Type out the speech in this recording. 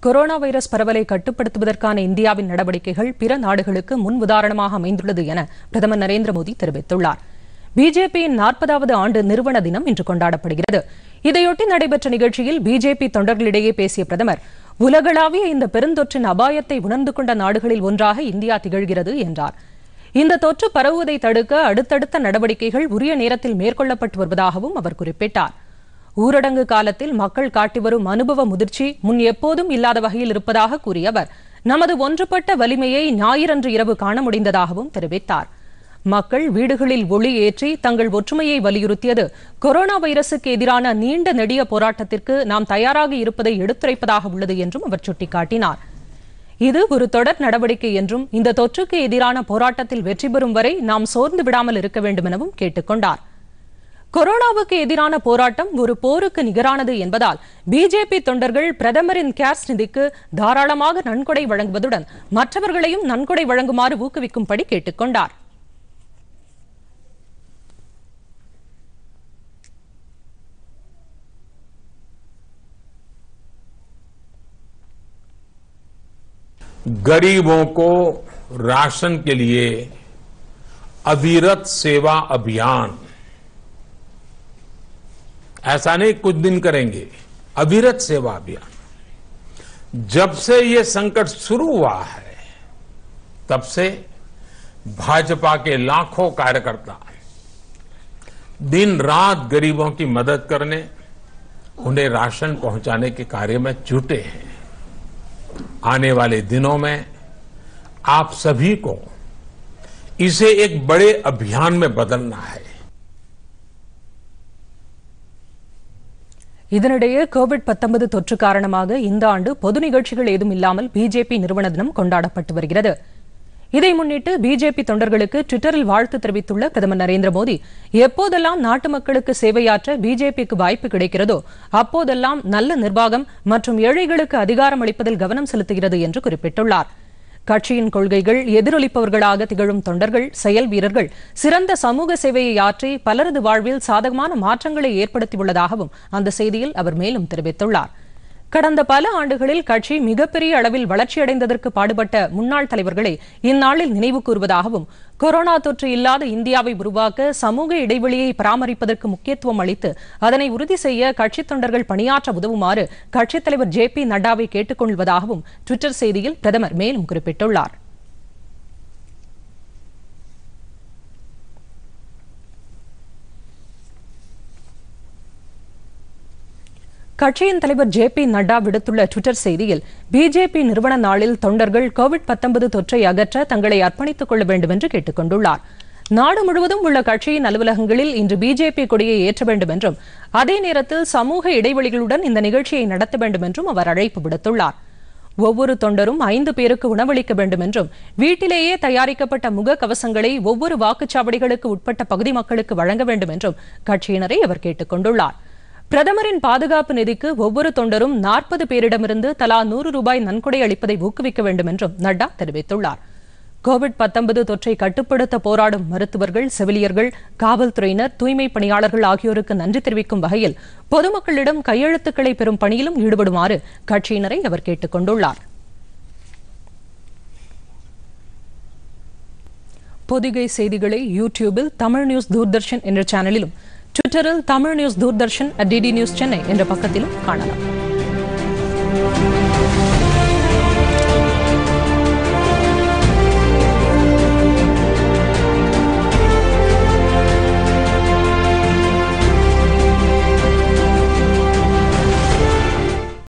corona virus பரவலை கட்டுப்படுத்துவதற்கான இந்தியாவின் நடவடிக்கைகள் பிற நாடுகளுக்கு முன் உதாரணமாக அமைந்துள்ளது என பிரதமர் நரேந்திர மோடி தெரிவித்துள்ளார் பிஜேபியின் நாற்பதாவது ஆண்டு நிறுவன தினம் இன்று கொண்டாடப்படுகிறது இதையொட்டி நடைபெற்ற நிகழ்ச்சியில் பிஜேபி தொண்டர்களிடையே பேசிய பிரதமர் உலகளாவிய இந்த பெருந்தொற்றின் அபாயத்தை உணர்ந்து கொண்ட நாடுகளில் ஒன்றாக இந்தியா திகழ்கிறது என்றார் இந்த தொற்று பரவுவதை தடுக்க அடுத்தடுத்த நடவடிக்கைகள் உரிய நேரத்தில் மேற்கொள்ளப்பட்டு வருவதாகவும் அவர் குறிப்பிட்டார் ஊரடங்கு காலத்தில் மக்கள் காட்டி வரும் அனுபவ முதிர்ச்சி முன் எப்போதும் இல்லாத வகையில் இருப்பதாக கூறிய அவர் நமது ஒன்றுபட்ட வலிமையை ஞாயிறன்று இரவு காண முடிந்ததாகவும் தெரிவித்தார் மக்கள் வீடுகளில் ஒளி ஏற்றி தங்கள் ஒற்றுமையை வலியுறுத்தியது கொரோனா வைரசுக்கு எதிரான நீண்ட நெடிய போராட்டத்திற்கு நாம் தயாராக இருப்பதை எடுத்துரைப்பதாக உள்ளது என்றும் அவர் சுட்டிக்காட்டினார் இது ஒரு தொடர் நடவடிக்கை என்றும் இந்த தொற்றுக்கு எதிரான போராட்டத்தில் வெற்றி பெறும் வரை நாம் சோர்ந்து விடாமல் இருக்க வேண்டும் எனவும் கேட்டுக் கொண்டார் கொரோனாவுக்கு எதிரான போராட்டம் ஒரு போருக்கு நிகரானது என்பதால் பிஜேபி தொண்டர்கள் பிரதமரின் கேர்ஸ் நிதிக்கு தாராளமாக நன்கொடை வழங்குவதுடன் மற்றவர்களையும் நன்கொடை வழங்குமாறு ஊக்குவிக்கும்படி கேட்டுக் கொண்டார் गरीबों को राशन के लिए अविरत सेवा अभियान ऐसा नहीं कुछ दिन करेंगे अविरत सेवा अभियान जब से ये संकट शुरू हुआ है तब से भाजपा के लाखों कार्यकर्ता दिन रात गरीबों की मदद करने उन्हें राशन पहुंचाने के कार्य में जुटे हैं आने वाले दिनों में आप सभी को इसे एक बड़े अभियान में बदलना है இதனிடையே கோவிட் 19 தொற்று காரணமாக இந்த ஆண்டு பொது நிகழ்ச்சிகள் ஏதும் இல்லாமல் பிஜேபி நிறுவன தினம் கொண்டாடப்பட்டு வருகிறது இதை முன்னிட்டு பிஜேபி தொண்டர்களுக்கு டுவிட்டரில் வாழ்த்து தெரிவித்துள்ள பிரதமர் நரேந்திர மோடி எப்போதெல்லாம் நாட்டு மக்களுக்கு சேவையாற்ற பிஜேபிக்கு வாய்ப்பு கிடைக்கிறதோ அப்போதெல்லாம் நல்ல நிர்வாகம் மற்றும் ஏழைகளுக்கு அதிகாரம் அளிப்பதில் கவனம் செலுத்துகிறது என்று குறிப்பிட்டுள்ளார் கட்சியின் கொள்கைகள் எதிரொலிப்பவர்களாக திகழும் தொண்டர்கள் செயல் வீரர்கள் சிறந்த சமூக சேவையை ஆற்றி பலரது வாழ்வில் சாதகமான மாற்றங்களை ஏற்படுத்தியுள்ளதாகவும் அந்த செய்தியில் அவர் மேலும் தெரிவித்துள்ளார் கடந்த பல ஆண்டுகளில் கட்சி மிகப்பெரிய அளவில் வளர்ச்சியடைந்ததற்கு பாடுபட்ட முன்னாள் தலைவர்களை இந்நாளில் நினைவு கூறுவதாகவும் கொரோனா தொற்று இல்லாத இந்தியாவை உருவாக்க சமூக இடைவெளியை பராமரிப்பதற்கு முக்கியத்துவம் அளித்து அதனை உறுதி செய்ய கட்சித் தொண்டர்கள் பணியாற்ற உதவுமாறு கட்சித் தலைவர் ஜே பி நட்டாவை கேட்டுக் கொள்வதாகவும் டுவிட்டர் செய்தியில் பிரதமர் மேலும் குறிப்பிட்டுள்ளார் கட்சியின் தலைவர் ஜே பி நட்டா விடுத்துள்ள டுவிட்டர் செய்தியில் பிஜேபி நிறுவன நாளில் தொண்டர்கள் கோவிட் 19 தொற்றை அகற்ற தங்களை அர்ப்பணித்துக் கொள்ள வேண்டும் என்று கேட்டுக் கொண்டுள்ளார் நாடு முழுவதும் உள்ள கட்சியின் அலுவலகங்களில் இன்று பிஜேபி கொடியை ஏற்ற வேண்டும் என்றும் அதே நேரத்தில் சமூக இடைவெளிகளுடன் இந்த நிகழ்ச்சியை நடத்த வேண்டும் என்றும் அவர் அழைப்பு விடுத்துள்ளார் ஒவ்வொரு தொண்டரும் ஐந்து பேருக்கு உணவளிக்க வேண்டும் என்றும் வீட்டிலேயே தயாரிக்கப்பட்ட முக கவசங்களை ஒவ்வொரு வாக்குச்சாவடிகளுக்கு உட்பட்ட பகுதி மக்களுக்கு வழங்க வேண்டும் என்றும் கட்சியினரை அவர் கேட்டுக் கொண்டுள்ளார் பிரதமரின் பாதுகாப்பு நிதிக்கு ஒவ்வொரு தொண்டரும் நாற்பது பேரிடமிருந்து தலா நூறு ரூபாய் நன்கொடை அளிப்பதை ஊக்குவிக்க வேண்டும் என்றும் நட்டா தெரிவித்துள்ளார் கோவிட் 19 தொற்றை கட்டுப்படுத்த போராடும் மருத்துவர்கள் செவிலியர்கள் காவல்துறையினர் தூய்மை பணியாளர்கள் ஆகியோருக்கு நன்றி தெரிவிக்கும் வகையில் பொதுமக்களிடம் கையெழுத்துக்களை பெறும் பணியிலும் ஈடுபடுமாறு கட்சியினரை அவர் கேட்டுக் கொண்டுள்ளார் பொதிகை செய்திகளை யூடியூபில் தமிழ் நியூஸ் தூர்தர்ஷன் என்ற சேனலிலும் ட்விட்டரில் Tamil news Doordarshan at DD news Chennai என்ற பக்கத்திலும் காணலாம்